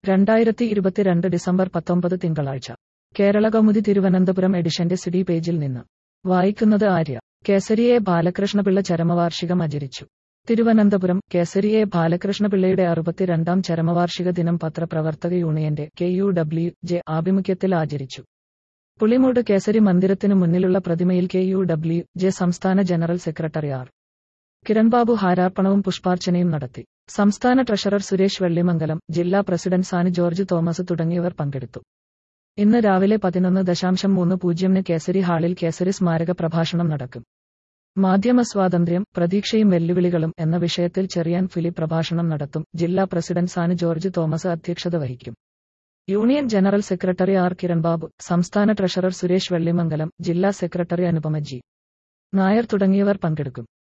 രണ്ടായിരത്തി ഇരുപത്തിരണ്ട് ഡിസംബർ പത്തൊമ്പത് തിങ്കളാഴ്ച കേരള കൗമുദി തിരുവനന്തപുരം എഡിഷന്റെ സിഡി പേജിൽ നിന്ന് വായിക്കുന്നത് ആര്യ കേസരിയെ ബാലകൃഷ്ണപിള്ള ചരമവാർഷികം ആചരിച്ചു തിരുവനന്തപുരം കേസരിയെ ബാലകൃഷ്ണപിള്ളയുടെ അറുപത്തിരണ്ടാം ചരമവാർഷിക ദിനം പത്രപ്രവർത്തക യൂണിയന്റെ കെ യു ഡബ്ല്യു ജെ ആഭിമുഖ്യത്തിൽ ആചരിച്ചു പുളിമൂട് കേസരി മന്ദിരത്തിനു മുന്നിലുള്ള പ്രതിമയിൽ കെ യു ഡബ്ല്യു ജെ സംസ്ഥാന ജനറൽ സെക്രട്ടറി ആർ കിരൺബാബു ഹാരാർപ്പണവും പുഷ്പാർച്ചനയും നടത്തി സംസ്ഥാന ട്രഷറർ സുരേഷ് വെള്ളിമംഗലം ജില്ലാ പ്രസിഡന്റ് സാനി ജോർജ് തോമസ് തുടങ്ങിയവർ പങ്കെടുത്തു ഇന്ന് രാവിലെ പതിനൊന്ന് ദശാംശം മൂന്ന് പൂജ്യമിന് കേസരി ഹാളിൽ കേസരി സ്മാരക പ്രഭാഷണം നടക്കും മാധ്യമ സ്വാതന്ത്ര്യം പ്രതീക്ഷയും വെല്ലുവിളികളും എന്ന വിഷയത്തിൽ ചെറിയാൻ ഫിലിപ്പ് പ്രഭാഷണം നടത്തും ജില്ലാ പ്രസിഡന്റ് സാനി ജോർജ് തോമസ് അധ്യക്ഷത വഹിക്കും union general secretary R Kiranbabu സംസ്ഥാന ട്രഷറർ സുരേഷ് വെള്ളിമംഗലം ജില്ലാ സെക്രട്ടറി അനുപമ ജി നായർ തുടങ്ങിയവർ പങ്കെടുക്കും